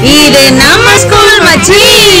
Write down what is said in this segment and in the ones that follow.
இது நம்ம ஸ்கூல் மச்சி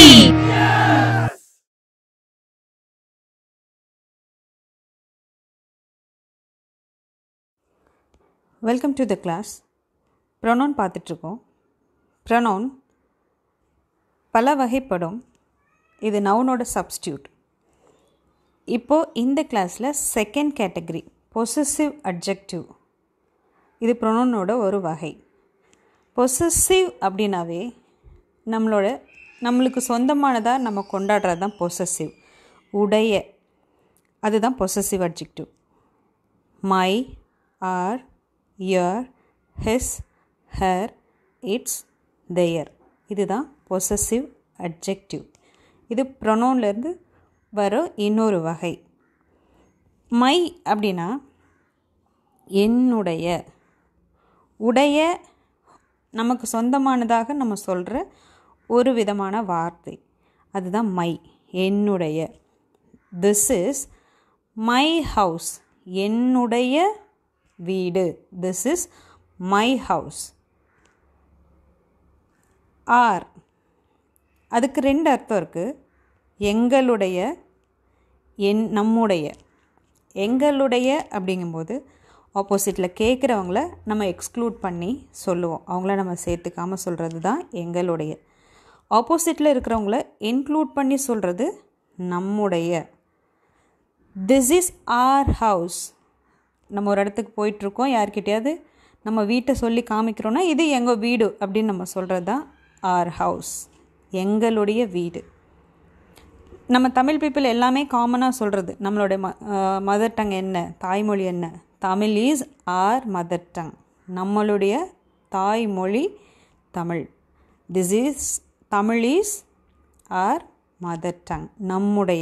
welcome to the class pronoun பார்த்துட்ருக்கோம் ப்ரொனவுன் பல வகைப்படும் இது நவுனோட சப்ஸ்டியூட் இப்போது இந்த கிளாஸில் செகண்ட் கேட்டகரி பொசசிவ் அட்ஜெக்டிவ் இது ப்ரொனவுனோட ஒரு வகை பொசசிவ் அப்படின்னாவே நம்மளோட நம்மளுக்கு சொந்தமானதாக நம்ம கொண்டாடுறது தான் பொசசிவ் உடைய அதுதான் possessive adjective my our your his her its their இதுதான் பொசசிவ் அட்ஜெக்டிவ் இது ப்ரொனோன்லேருந்து வரும் இன்னொரு வகை மை அப்படின்னா என்னுடைய உடைய நமக்கு சொந்தமானதாக நம்ம சொல்கிற ஒரு விதமான வார்த்தை அதுதான் மை என்னுடைய திஸ் இஸ் மை ஹவுஸ் என்னுடைய வீடு this is my house our அதுக்கு ரெண்டு அர்த்தம் இருக்குது எங்களுடைய என் நம்முடைய எங்களுடைய அப்படிங்கும்போது ஆப்போசிட்டில் கேட்குறவங்கள நம்ம எக்ஸ்க்ளூட் பண்ணி சொல்லுவோம் அவங்கள நம்ம சேர்த்துக்காமல் சொல்கிறது தான் எங்களுடைய ஆப்போசிட்டில் இருக்கிறவங்கள இன்க்ளூட் பண்ணி சொல்கிறது நம்முடைய திஸ் இஸ் ஆர் ஹவுஸ் நம்ம ஒரு இடத்துக்கு போயிட்டுருக்கோம் யார்கிட்டயாவது நம்ம வீட்டை சொல்லி காமிக்கிறோன்னா இது எங்கள் வீடு அப்படின்னு நம்ம சொல்கிறது தான் ஆர் ஹவுஸ் எங்களுடைய வீடு நம்ம தமிழ் பீப்புள் எல்லாமே காமனாக சொல்கிறது நம்மளுடைய ம மதர் டங் என்ன தாய்மொழி என்ன Tamil is our mother tongue நம்மளுடைய தாய்மொழி Tamil this is Tamil is our mother tongue நம்முடைய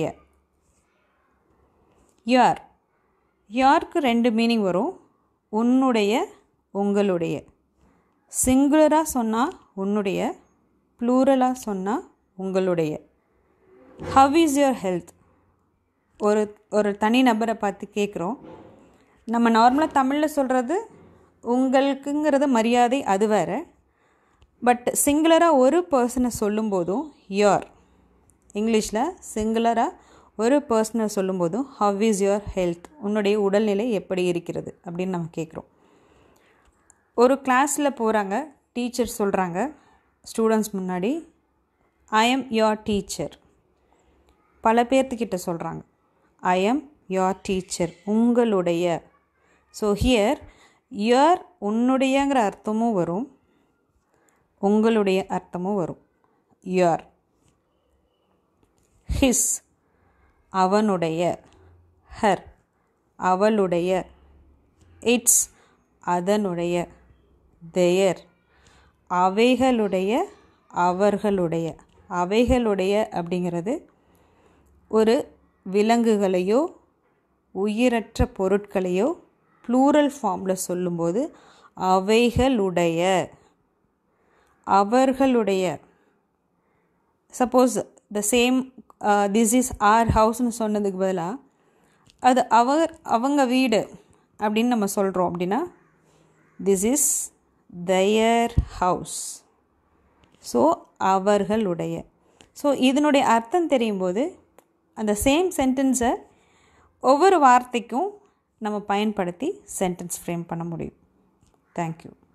யார் யாருக்கு ரெண்டு மீனிங் வரும் உன்னுடைய உங்களுடைய சிங்குலராக சொன்னால் உன்னுடைய ப்ளூரலாக சொன்னால் உங்களுடைய ஹவ் இஸ் யுவர் ஹெல்த் ஒரு ஒரு தனி நபரை பார்த்து கேட்குறோம் நம்ம நார்மலாக தமிழில் சொல்கிறது உங்களுக்குங்கிறது மரியாதை அது வேறு பட் சிங்குலராக ஒரு பர்சனை சொல்லும்போதும் யோர் இங்கிலீஷில் சிங்குலராக ஒரு பர்சனை சொல்லும்போதும் ஹவ் இஸ் யுவர் ஹெல்த் உன்னுடைய உடல்நிலை எப்படி இருக்கிறது அப்படின்னு நம்ம கேட்குறோம் ஒரு கிளாஸில் போகிறாங்க டீச்சர் சொல்கிறாங்க ஸ்டூடெண்ட்ஸ் முன்னாடி ஐ எம் யோர் டீச்சர் பல பேர்த்துக்கிட்ட சொல்கிறாங்க ஐ எம் யோர் டீச்சர் உங்களுடைய ஸோ ஹியர் யர் உன்னுடையங்கிற அர்த்தமும் வரும் உங்களுடைய அர்த்தமும் வரும் யர் ஹிஸ் அவனுடைய ஹர் அவளுடைய இட்ஸ் அதனுடைய தேயர் அவைகளுடைய அவர்களுடைய அவைகளுடைய அப்படிங்கிறது ஒரு விலங்குகளையோ உயிரற்ற பொருட்களையோ ப்ளூரல் ஃபார்மில் சொல்லும்போது அவைகளுடைய அவர்களுடைய suppose the same this is our ஹவுஸ்னு சொன்னதுக்கு பதிலாக அது அவர் அவங்க வீடு அப்படின்னு நம்ம சொல்கிறோம் அப்படின்னா this is their house so அவர்களுடைய ஸோ இதனுடைய அர்த்தம் தெரியும் போது அந்த சேம் சென்டென்ஸை ஒவ்வொரு வார்த்தைக்கும் நம்ம பயன்படுத்தி சென்டென்ஸ் ஃப்ரேம் பண்ண முடியும் தேங்க்யூ